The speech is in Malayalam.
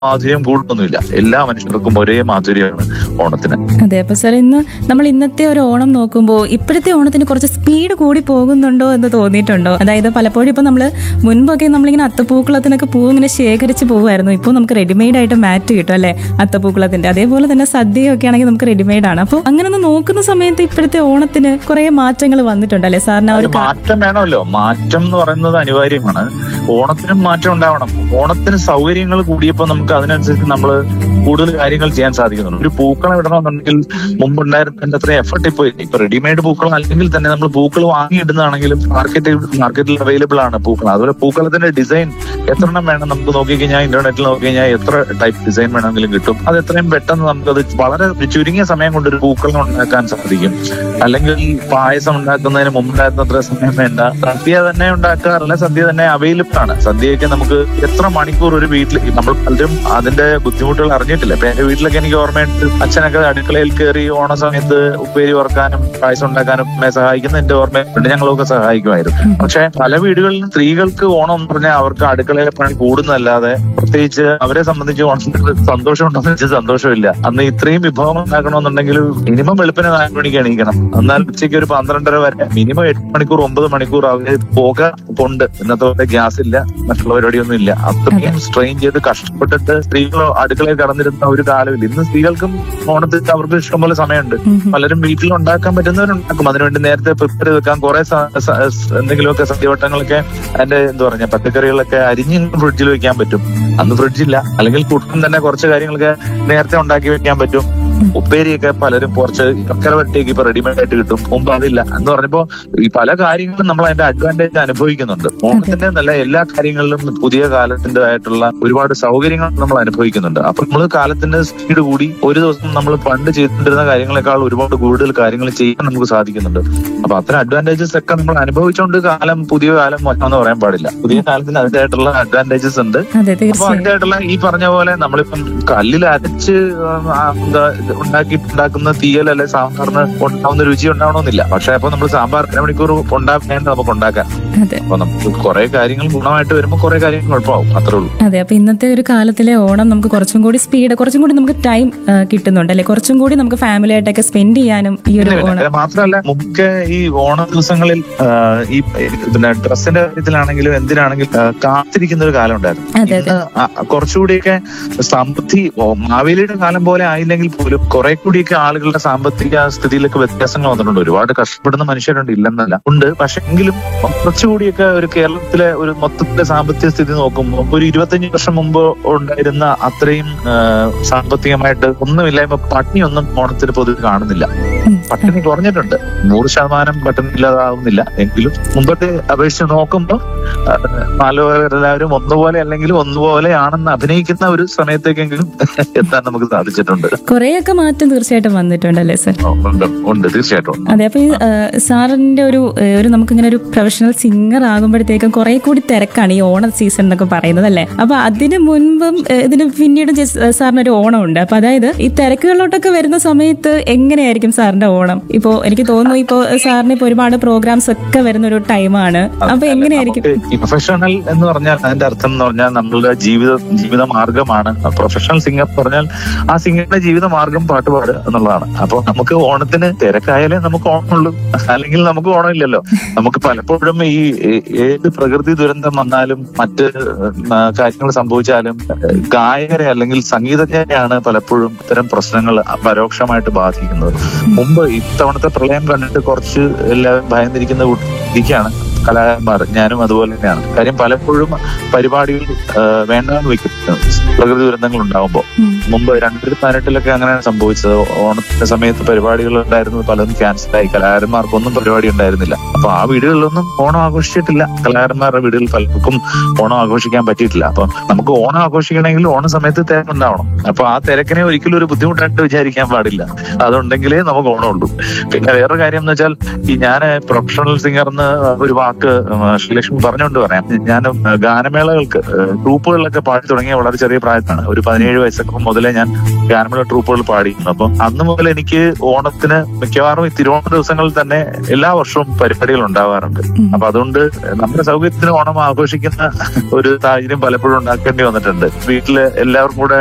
മാധുര്യം കൂടുതലൊന്നുമില്ല എല്ലാ മനുഷ്യർക്കും ഒരേ മാധുര്യമാണ് ഓണത്തിന് അതെ അപ്പൊ സാർ ഇന്ന് നമ്മൾ ഇന്നത്തെ ഒരു ഓണം നോക്കുമ്പോൾ ഇപ്പോഴത്തെ ഓണത്തിന് കുറച്ച് സ്പീഡ് കൂടി പോകുന്നുണ്ടോ എന്ന് തോന്നിയിട്ടുണ്ടോ അതായത് പലപ്പോഴും ഇപ്പൊ നമ്മള് മുൻപൊക്കെ നമ്മളിങ്ങനെ അത്തപ്പൂക്കളത്തിനൊക്കെ പൂ ഇങ്ങനെ ശേഖരിച്ച് പോകുമായിരുന്നു ഇപ്പോൾ നമുക്ക് റെഡിമെയ്ഡ് ആയിട്ട് മാറ്റ് കിട്ടും അല്ലെ അത്തപ്പൂക്കളത്തിന്റെ അതേപോലെ തന്നെ സദ്യയൊക്കെ ആണെങ്കിൽ നമുക്ക് റെഡിമെയ്ഡ് ആണ് അപ്പോൾ അങ്ങനെ ഒന്ന് നോക്കുന്ന സമയത്ത് ഇപ്പോഴത്തെ ഓണത്തിന് കുറെ മാറ്റങ്ങൾ വന്നിട്ടുണ്ട് അല്ലെ സാറിന് ആ ഒരു ഒരു കാ- മാറ്റം വേണമല്ലോ മാറ്റം എന്ന് പറയുന്നത് അനിവാര്യമാണ് ഓണത്തിനും മാറ്റം ഉണ്ടാവണം ഓണത്തിന് സൗകര്യങ്ങൾ കൂടിയപ്പോൾ നമുക്ക് അതിനനുസരിച്ച് നമ്മൾ കൂടുതൽ കാര്യങ്ങൾ ചെയ്യാൻ സാധിക്കുന്നുണ്ട് ഒരു പൂക്കളം ഇടണമെന്നുണ്ടെങ്കിൽ മുമ്പുണ്ടായിരുന്നതിന്റെ അത്രയും എഫർട്ട് ഇപ്പോൾ ഇല്ല. ഇപ്പൊ റെഡിമെയ്ഡ് പൂക്കളം അല്ലെങ്കിൽ തന്നെ നമ്മൾ പൂക്കൾ വാങ്ങിയിടുന്നതാണെങ്കിലും മാർക്കറ്റിൽ മാർക്കറ്റിൽ അവൈലബിൾ ആണ് പൂക്കളം അതുപോലെ പൂക്കളത്തിന്റെ ഡിസൈൻ എത്ര എണ്ണം വേണം നമുക്ക് നോക്കിക്കഴിഞ്ഞാൽ ഇന്റർനെറ്റിൽ നോക്കിക്കഴിഞ്ഞാൽ എത്ര ടൈപ്പ് ഡിസൈൻ വേണമെങ്കിലും കിട്ടും അത് എത്രയും പെട്ടെന്ന് നമുക്കത് വളരെ ചുരുങ്ങിയ സമയം കൊണ്ട് ഒരു പൂക്കളം ഉണ്ടാക്കാൻ സാധിക്കും അല്ലെങ്കിൽ ഈ പായസം ഉണ്ടാക്കുന്നതിന് മുമ്പുണ്ടായിരുന്ന അത്ര സമയം വേണ്ട സദ്യ തന്നെ ഉണ്ടാക്കാറില്ല സദ്യ തന്നെ അവൈലബിൾ ആണ് സദ്യയൊക്കെ നമുക്ക് എത്ര മണിക്കൂർ ഒരു വീട്ടിൽ നമ്മൾ പലരും അതിന്റെ ബുദ്ധിമുട്ടുകൾ അറിഞ്ഞിട്ടില്ല ഇപ്പൊ എന്റെ വീട്ടിലൊക്കെ എനിക്ക് ഓർമ്മയുണ്ട് അച്ഛനൊക്കെ അടുക്കളയിൽ കയറി ഓണ സമയത്ത് ഉപ്പേരി വറക്കാനും പായസം ഉണ്ടാക്കാനും അമ്മയെ സഹായിക്കുന്ന എന്റെ ഓർമ്മയുണ്ട് ഞങ്ങളൊക്കെ സഹായിക്കുമായിരുന്നു പക്ഷെ പല വീടുകളിലും സ്ത്രീകൾക്ക് ഓണം എന്ന് പറഞ്ഞാൽ അവർക്ക് അടുക്കളയിലെ പണി കൂടുന്നതല്ലാതെ പ്രത്യേകിച്ച് അവരെ സംബന്ധിച്ച് ഓണത്തിന് സന്തോഷം ഉണ്ടെന്ന് വെച്ചാൽ സന്തോഷമില്ല അന്ന് ഇത്രയും വിഭവങ്ങൾ ഉണ്ടാക്കണമെന്നുണ്ടെങ്കിൽ മിനിമം വെളുപ്പിന് നാല് മണിക്ക് എണീക്കണം എന്നാൽ ഉച്ചയ്ക്ക് ഒരു പന്ത്രണ്ടര വരെ മിനിമം എട്ട് മണിക്കൂർ ഒമ്പത് മണിക്കൂർ അവര് പുക കൊണ്ട് ഇന്നത്തെ പോലെ ഗ്യാസ് ഇല്ല മറ്റുള്ള പരിപാടിയൊന്നും ഇല്ല അത്രയും സ്ട്രെയിൻ ചെയ്ത് കഷ്ടപ്പെട്ടിട്ട് സ്ത്രീകൾ അടുക്കളയിൽ കടന്നിരുന്ന ഒരു കാലമില്ല ഇന്ന് സ്ത്രീകൾക്കും ഓണത്തിന് അവർക്ക് ഇഷ്ടംപോലെ സമയമുണ്ട് ഉം ഉം. പലരും വീട്ടിൽ ഉണ്ടാക്കാൻ പറ്റുന്നവരുണ്ടാക്കും അതിനുവേണ്ടി നേരത്തെ പ്രിപ്പയർ ചെയ്ത് വെക്കാൻ കുറെ എന്തെങ്കിലുമൊക്കെ സദ്യവട്ടങ്ങളൊക്കെ അതിന്റെ എന്താ പറഞ്ഞ പച്ചക്കറികളൊക്കെ അരിഞ്ഞ് ഫ്രിഡ്ജിൽ വെക്കാൻ പറ്റും അന്ന് ഫ്രിഡ്ജില്ല അല്ലെങ്കിൽ കുട്ടൻ തന്നെ കുറച്ച് കാര്യങ്ങളൊക്കെ നേരത്തെ ഉണ്ടാക്കി വെക്കാൻ പറ്റും ഉപ്പേരിയൊക്കെ പലരും കുറച്ച് ചക്കര വരട്ടിയൊക്കെ ഇപ്പൊ റെഡിമെയ്ഡ് ആയിട്ട് കിട്ടും മുമ്പ് അതില്ല എന്ന് പറഞ്ഞപ്പോ ഈ പല കാര്യങ്ങളും നമ്മൾ അതിന്റെ അഡ്വാൻറ്റേജ് അനുഭവിക്കുന്നുണ്ട് ഓണത്തിന്റെ നല്ല എല്ലാ കാര്യങ്ങളിലും പുതിയ കാലത്തിൻ്റെതായിട്ടുള്ള ഒരുപാട് സൗകര്യങ്ങൾ നമ്മൾ അനുഭവിക്കുന്നുണ്ട് അപ്പൊ നമ്മൾ കാലത്തിന്റെ സ്പീഡ് കൂടി ഒരു ദിവസം നമ്മൾ പണ്ട് ചെയ്തിരുന്ന കാര്യങ്ങളെക്കാൾ ഒരുപാട് കൂടുതൽ കാര്യങ്ങൾ ചെയ്യാൻ നമുക്ക് സാധിക്കുന്നുണ്ട് അപ്പൊ അത്തരം അഡ്വാൻറ്റേജസ് ഒക്കെ നമ്മൾ അനുഭവിച്ചുകൊണ്ട് കാലം പുതിയ കാലം വന്നെന്ന് പറയാൻ പാടില്ല പുതിയ കാലത്തിന് അതിൻ്റെതായിട്ടുള്ള അഡ്വാൻറ്റേജസ് ഉണ്ട് അതെ അപ്പൊ തീർച്ചയായും അതിൻ്റെതായിട്ടുള്ള ഈ പറഞ്ഞ പോലെ നമ്മളിപ്പം കല്ലിൽ അരച്ച് ആ, എന്താ ഇത് ഉണ്ടാക്കി ഉണ്ടാക്കുന്ന തീയൽ അല്ലെ സാമ്പാറിന് ഉണ്ടാവുന്ന രുചി ഉണ്ടാവണമെന്നില്ല പക്ഷെ അപ്പൊ നമ്മൾ സാമ്പാർ അരമണിക്കൂർ ഉണ്ടാക്കേണ്ട നമുക്ക് ഉണ്ടാക്കാം അതെ അപ്പൊ നമുക്ക് കുറെ കാര്യങ്ങൾ ഗുണമായിട്ട് വരുമ്പോൾ കുറെ കാര്യങ്ങൾ കുഴപ്പമാവും അത്രേ ഉള്ളൂ അതെ അപ്പൊ ഇന്നത്തെ ഒരു കാലത്തിലെ ഓണം നമുക്ക് കുറച്ചും കൂടി സ്പീഡ് കുറച്ചും കൂടി നമുക്ക് ടൈം കിട്ടുന്നുണ്ട് അല്ലെ കുറച്ചും കൂടി നമുക്ക് ഫാമിലി ആയിട്ടൊക്കെ സ്പെൻഡ് ചെയ്യാനും ഈ ഒരു ഇല്ല, ഓണം ഇല്ല. മാത്രമല്ല മുമ്പ് ഈ ഓണ ദിവസങ്ങളിൽ ആ, ഈ പിന്നെ ഡ്രസ്സിന്റെ കാര്യത്തിലാണെങ്കിലും എന്തിനാണെങ്കിലും ആ, കാത്തിരിക്കുന്ന ഒരു കാലം ഉണ്ടായിരുന്നു അതെ അതെ ഇന്ന് ആ, കുറച്ചുകൂടിയൊക്കെ സമൃദ്ധി ഓ, മാവേലിയുടെ കാലം പോലെ ആയില്ലെങ്കിൽ പോലും കുറെ കൂടിയൊക്കെ ആളുകളുടെ സാമ്പത്തിക സ്ഥിതിയിലൊക്കെ വ്യത്യാസങ്ങൾ വന്നിട്ടുണ്ട് ഒരുപാട് കഷ്ടപ്പെടുന്ന മനുഷ്യരുണ്ട് ഇല്ലെന്നല്ല ഉണ്ട് പക്ഷെ എങ്കിലും കുറച്ചുകൂടിയൊക്കെ ഒരു കേരളത്തിലെ ഒരു മൊത്തത്തിലെ സാമ്പത്തിക സ്ഥിതി നോക്കുമ്പോൾ ഒരു ഇരുപത്തഞ്ച് വർഷം മുമ്പ് ഉണ്ടായിരുന്ന അത്രയും ആ, സാമ്പത്തികമായിട്ട് ഒന്നുമില്ലായ്മ പട്ടിണിയൊന്നും ഓണത്തിന് പൊതുവെ കാണുന്നില്ല ഉം, പട്ടിണി കുറഞ്ഞിട്ടുണ്ട് നൂറ് ശതമാനം പട്ടിണി ഇല്ലാതാവുന്നില്ല എങ്കിലും മുമ്പത്തെ അപേക്ഷിച്ച് നോക്കുമ്പോൾ നാലുപേരെല്ലാവരും ഒന്നുപോലെ അല്ലെങ്കിൽ ഒന്നുപോലെയാണെന്ന് അഭിനയിക്കുന്ന ഒരു സമയത്തേക്കെങ്കിലും എത്താൻ നമുക്ക് സാധിച്ചിട്ടുണ്ട് കുറെയൊക്കെ മാറ്റം തീർച്ചയായിട്ടും വന്നിട്ടുണ്ട് അല്ലേ സർ ഓ, ഉണ്ട് ഉണ്ട് തീർച്ചയായിട്ടും ഉണ്ട്. അതെ അപ്പൊ ഈ ആ, സാറിന്റെ ഒരു ഏ, ഒരു നമുക്കിങ്ങനെ ഒരു പ്രൊഫഷണൽ സിംഗർ ആകുമ്പോഴത്തേക്കും കുറെ കൂടി തിരക്കാണ് ഈ ഓണ സീസൺ എന്നൊക്കെ പറയുന്നത് അല്ലേ അപ്പൊ അതിന് മുൻപും ഏ, ഇതിന് പിന്നീടും ജസ്- സാറിന് ഒരു ഓണം ഉണ്ട് അപ്പൊ അതായത് ഈ തിരക്കുകളിലോട്ടൊക്കെ വരുന്ന സമയത്ത് എങ്ങനെയായിരിക്കും സാറിന്റെ ഓണം ഇപ്പോ എനിക്ക് തോന്നുന്നു ഇപ്പോ സാറിന് ഇപ്പൊ ഒരുപാട് പ്രോഗ്രാംസ് ഒക്കെ വരുന്ന ഒരു ടൈമാണ് അപ്പൊ എങ്ങനെയായിരിക്കും നമുക്ക് ഈ പ്രൊഫഷണൽ എന്ന് പറഞ്ഞാൽ അതിന്റെ അർത്ഥം എന്ന് പറഞ്ഞാൽ നമ്മളുടെ ജീവിത ജീവിത മാർഗമാണ് പ്രൊഫഷണൽ സിംഗർ പറഞ്ഞാൽ ആ സിംഗറിന്റെ ജീവിത മാർഗം പാട്ടുപാട് എന്നുള്ളതാണ് അപ്പൊ നമുക്ക് ഓണത്തിന് തിരക്കായാലേ നമുക്ക് ഓണമുള്ളൂ അല്ലെങ്കിൽ നമുക്ക് ഓണമില്ലല്ലോ നമുക്ക് പലപ്പോഴും ഈ ഏ- ഏത് പ്രകൃതി ദുരന്തം വന്നാലും മറ്റ് കാര്യങ്ങൾ സംഭവിച്ചാലും ഏഹ്, ഗായകരെ അല്ലെങ്കിൽ സംഗീതജ്ഞരെയാണ് പലപ്പോഴും ഇത്തരം പ്രശ്നങ്ങൾ പരോക്ഷമായിട്ട് ബാധിക്കുന്നത് മുമ്പ് ഇത്തവണത്തെ പ്രളയം കണ്ടിട്ട് കുറച്ച് എല്ലാവരും ഭയന്നിരിക്കുന്ന ഇരിക്കുകയാണ് കലാകാരന്മാർ ഞാനും അതുപോലെ തന്നെയാണ് കാര്യം പലപ്പോഴും പരിപാടികൾ ആ, വേണ്ടാന്ന് വെക്കും പ്രകൃതി ദുരന്തങ്ങൾ ഉണ്ടാകുമ്പോൾ ഉം. മുമ്പ് രണ്ടായിരത്തി പതിനെട്ടിലൊക്കെ അങ്ങനെയാണ് സംഭവിച്ചത് ഓണത്തിന്റെ സമയത്ത് പരിപാടികൾ ഉണ്ടായിരുന്നത് പലതും ക്യാൻസലായി കലാകാരന്മാർക്കൊന്നും പരിപാടി ഉണ്ടായിരുന്നില്ല അപ്പൊ ആ വീടുകളിലൊന്നും ഓണം ആഘോഷിച്ചിട്ടില്ല കലാകാരന്മാരുടെ വീടുകളിൽ പലർക്കും ഓണം ആഘോഷിക്കാൻ പറ്റിയിട്ടില്ല അപ്പൊ നമുക്ക് ഓണം ആഘോഷിക്കണമെങ്കിൽ ഓണ സമയത്ത് തിരക്കുണ്ടാവണം അപ്പൊ ആ തിരക്കിനെ ഒരിക്കലും ഒരു ബുദ്ധിമുട്ടായിട്ട് വിചാരിക്കാൻ പാടില്ല അതുണ്ടെങ്കിലേ നമുക്ക് ഓണമുള്ളൂ പിന്നെ വേറൊരു കാര്യം എന്ന് വെച്ചാൽ ഈ ഞാൻ പ്രൊഫഷണൽ സിംഗർ എന്ന് ഒരു വാക്ക് വാക്ക് ഉം, ശ്രീലക്ഷ്മി പറഞ്ഞുകൊണ്ട് പറയാം ഞാൻ ഉം, ഗാനമേളകൾക്ക് ഏഹ്, ട്രൂപ്പുകളിലൊക്കെ പാടി തുടങ്ങിയ വളരെ ചെറിയ പ്രായത്തിലാണ് ഒരു പതിനേഴ് വയസ്സൊക്കെ മുതലേ ഞാൻ ഗാനമേള ട്രൂപ്പുകൾ പാടിയിരുന്നു അപ്പം അന്ന് മുതൽ എനിക്ക് ഓണത്തിന് മിക്കവാറും ഈ തിരുവോണ ദിവസങ്ങളിൽ തന്നെ എല്ലാ വർഷവും പരിപാടികൾ ഉണ്ടാവാറുണ്ട് ഉം. അപ്പൊ അതുകൊണ്ട് നമ്മുടെ സൗകര്യത്തിന് ഓണം ആഘോഷിക്കുന്ന ഒരു സാഹചര്യം പലപ്പോഴും ഉണ്ടാക്കേണ്ടി വന്നിട്ടുണ്ട് വീട്ടില് എല്ലാവർക്കും കൂടെ